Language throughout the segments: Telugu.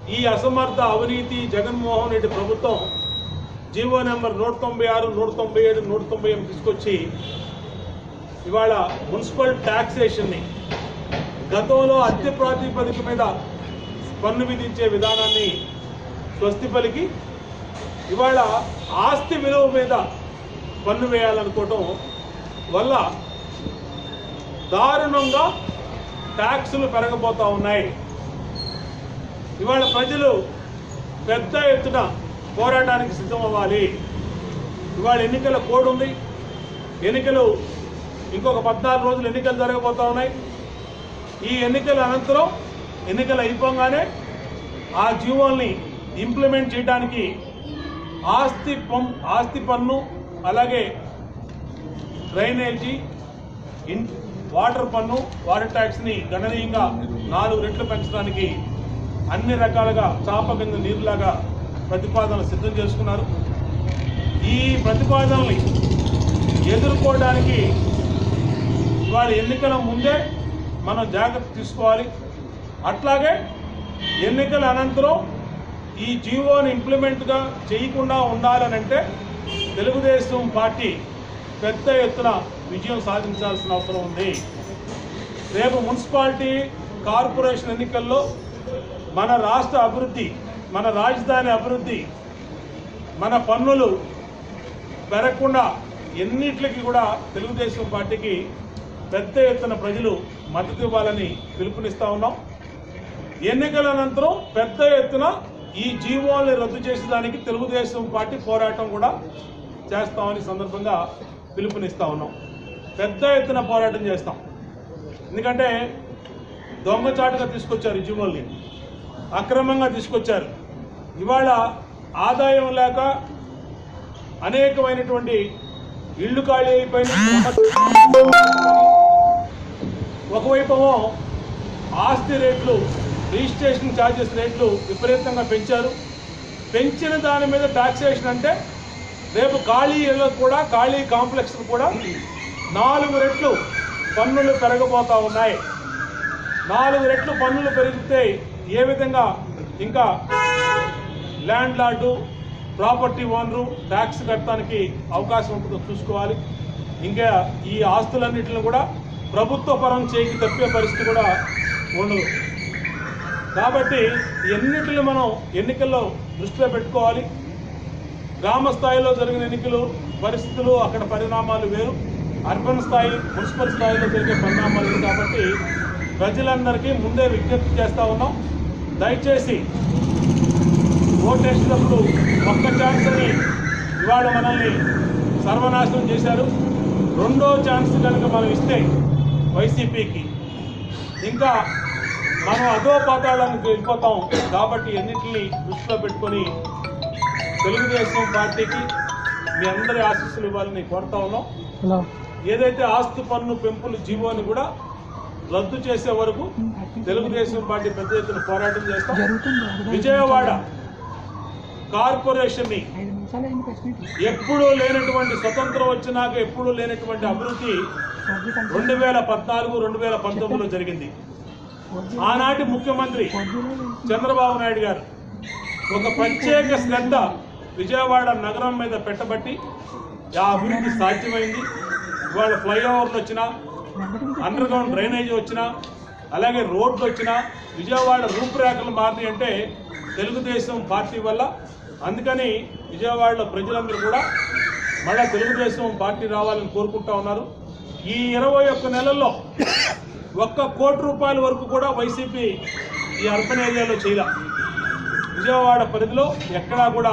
ఈ అసమర్థ అవినీతి జగన్మోహన్ రెడ్డి ప్రభుత్వం జీవో నెంబర్ నూట తొంభై ఆరు నూట తొంభై ఏడు నూట తొంభై ఎనిమిది తీసుకొచ్చి ఇవాళ మున్సిపల్ ట్యాక్సేషన్ని గతంలో అద్దె ప్రాతిపదిక మీద పన్ను విధించే విధానాన్ని స్వస్తి పలికి ఇవాళ ఆస్తి విలువ మీద పన్ను వేయాలనుకోవటం వల్ల దారుణంగా ట్యాక్సులు పెరగబోతా ఉన్నాయి ఇవాళ ప్రజలు పెద్ద ఎత్తున పోరాటానికి సిద్ధం అవ్వాలి ఇవాళ ఎన్నికల కోడ్ ఉంది ఎన్నికలు ఇంకొక పద్నాలుగు రోజులు ఎన్నికలు జరగబోతా ఉన్నాయి ఈ ఎన్నికల అనంతరం ఎన్నికలు అయిపోగానే ఆ జీవోల్ని ఇంప్లిమెంట్ చేయడానికి ఆస్తి పం ఆస్తి పన్ను అలాగే డ్రైనేజీ ఇన్ వాటర్ పన్ను వాటర్ ట్యాక్స్ని గణనీయంగా నాలుగు రెట్లు పెంచడానికి అన్ని రకాలుగా చాప కింద నీరులాగా ప్రతిపాదనలు సిద్ధం చేసుకున్నారు ఈ ప్రతిపాదనల్ని ఎదుర్కోవడానికి ఇవాళ ఎన్నికల ముందే మనం జాగ్రత్త తీసుకోవాలి అట్లాగే ఎన్నికల అనంతరం ఈ జీవోని ఇంప్లిమెంట్గా చేయకుండా ఉండాలనంటే తెలుగుదేశం పార్టీ పెద్ద ఎత్తున విజయం సాధించాల్సిన అవసరం ఉంది రేపు మున్సిపాలిటీ కార్పొరేషన్ ఎన్నికల్లో మన రాష్ట్ర అభివృద్ధి మన రాజధాని అభివృద్ధి మన పన్నులు పెరగకుండా ఎన్నిట్లకి కూడా తెలుగుదేశం పార్టీకి పెద్ద ఎత్తున ప్రజలు మద్దతు ఇవ్వాలని పిలుపునిస్తా ఉన్నాం ఎన్నికల అనంతరం పెద్ద ఎత్తున ఈ జీవోల్ని రద్దు చేసేదానికి తెలుగుదేశం పార్టీ పోరాటం కూడా చేస్తామని సందర్భంగా పిలుపునిస్తా ఉన్నాం పెద్ద ఎత్తున పోరాటం చేస్తాం ఎందుకంటే దొంగచాటుగా తీసుకొచ్చారు ఈ జీవోల్ని అక్రమంగా తీసుకొచ్చారు ఇవాళ ఆదాయం లేక అనేకమైనటువంటి ఇళ్ళు ఖాళీ అయిపోయిన ఒకవైపు ఆస్తి రేట్లు రిజిస్ట్రేషన్ ఛార్జెస్ రేట్లు విపరీతంగా పెంచారు పెంచిన దాని మీద టాక్సేషన్ అంటే రేపు ఖాళీ ఇళ్ళకు కూడా ఖాళీ కాంప్లెక్స్ కూడా నాలుగు రెట్లు పన్నులు పెరగబోతా ఉన్నాయి నాలుగు రెట్లు పన్నులు పెరిగితే ఏ విధంగా ఇంకా land lord property owner tax కట్టడానికి అవకాశం ఉంటుందో చూసుకోవాలి ఇంకా ఈ ఆస్తులన్నింటిని కూడా ప్రభుత్వ పరం చేయికి తప్పే పరిస్థితి కూడా ఉండదు కాబట్టి ఎన్నిటిని మనం ఎన్నికల్లో దృష్టిలో పెట్టుకోవాలి గ్రామ స్థాయిలో జరిగిన ఎన్నికలు పరిస్థితులు అక్కడ పరిణామాలు వేరు అర్బన్ స్థాయి మున్సిపల్ స్థాయిలో జరిగే పరిణామాలు వేరు కాబట్టి ప్రజలందరికీ ముందే విజ్ఞప్తి చేస్తా ఉన్నాం దయచేసి ఓటేసినప్పుడు ఒక్క ఛాన్స్ అని ఇవాళ మనల్ని సర్వనాశనం చేశారు రెండో ఛాన్స్ కనుక మనం ఇస్తే వైసీపీకి ఇంకా మనం అదో పాతాళానికి వెళ్ళిపోతాం కాబట్టి ఎన్నిటిని దృష్టిలో పెట్టుకొని తెలుగుదేశం పార్టీకి మీ అందరి ఆశీస్సులు ఇవ్వాలని కోరుతా ఉన్నాం హలో ఏదైతే ఆస్తి పన్ను పెంపులు జీవోని కూడా రద్దు చేసే వరకు తెలుగుదేశం పార్టీ పెద్ద ఎత్తున పోరాటం చేస్తాం జరుగుతుంది ఒకటే విజయవాడ కార్పొరేషన్ ని ఐదు నిమిషాలు అయింది ప్రశ్న ఎప్పుడూ లేనటువంటి స్వతంత్రం వచ్చినాక ఎప్పుడూ లేనటువంటి అభివృద్ధి రెండు వేల పద్నాలుగు రెండు వేల పంతొమ్మిదిలో జరిగింది ఆనాటి ముఖ్యమంత్రి చంద్రబాబు నాయుడు గారు ఒక ప్రత్యేక శ్రద్ధ విజయవాడ నగరం మీద పెట్టబట్టి ఆ అభివృద్ధి సాధ్యమైంది ఇవాళ ఫ్లైఓవర్లు వచ్చినా అండర్ గ్రౌండ్ డ్రైనేజ్ వచ్చినా అలాగే రోడ్లు వచ్చినా విజయవాడ రూపురేఖలు మారినాయి అంటే తెలుగుదేశం పార్టీ వల్ల అందుకని విజయవాడలో ప్రజలందరూ కూడా మళ్ళా తెలుగుదేశం పార్టీ రావాలని కోరుకుంటా ఉన్నారు ఈ ఇరవై ఒక్క నెలల్లో ఒక్క కోటి రూపాయల వరకు కూడా వైసీపీ ఈ అర్బన్ ఏరియాలో చేయలే విజయవాడ పరిధిలో ఎక్కడా కూడా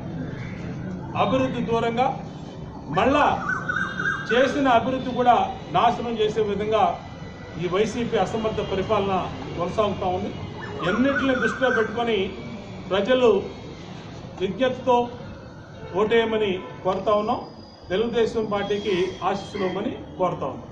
అభివృద్ధి దూరంగా మళ్ళా చేసిన అభివృద్ధి కూడా నాశనం చేసే విధంగా ఈ వైసీపీ అసమర్థ పరిపాలన కొనసాగుతూ ఉంది ఎన్నిటిని దృష్టిలో పెట్టుకొని ప్రజలు విజ్ఞతతో ఓటేయమని కోరుతా ఉన్నాం తెలుగుదేశం పార్టీకి ఆశీస్సులు ఇవ్వమని కోరుతా ఉన్నాం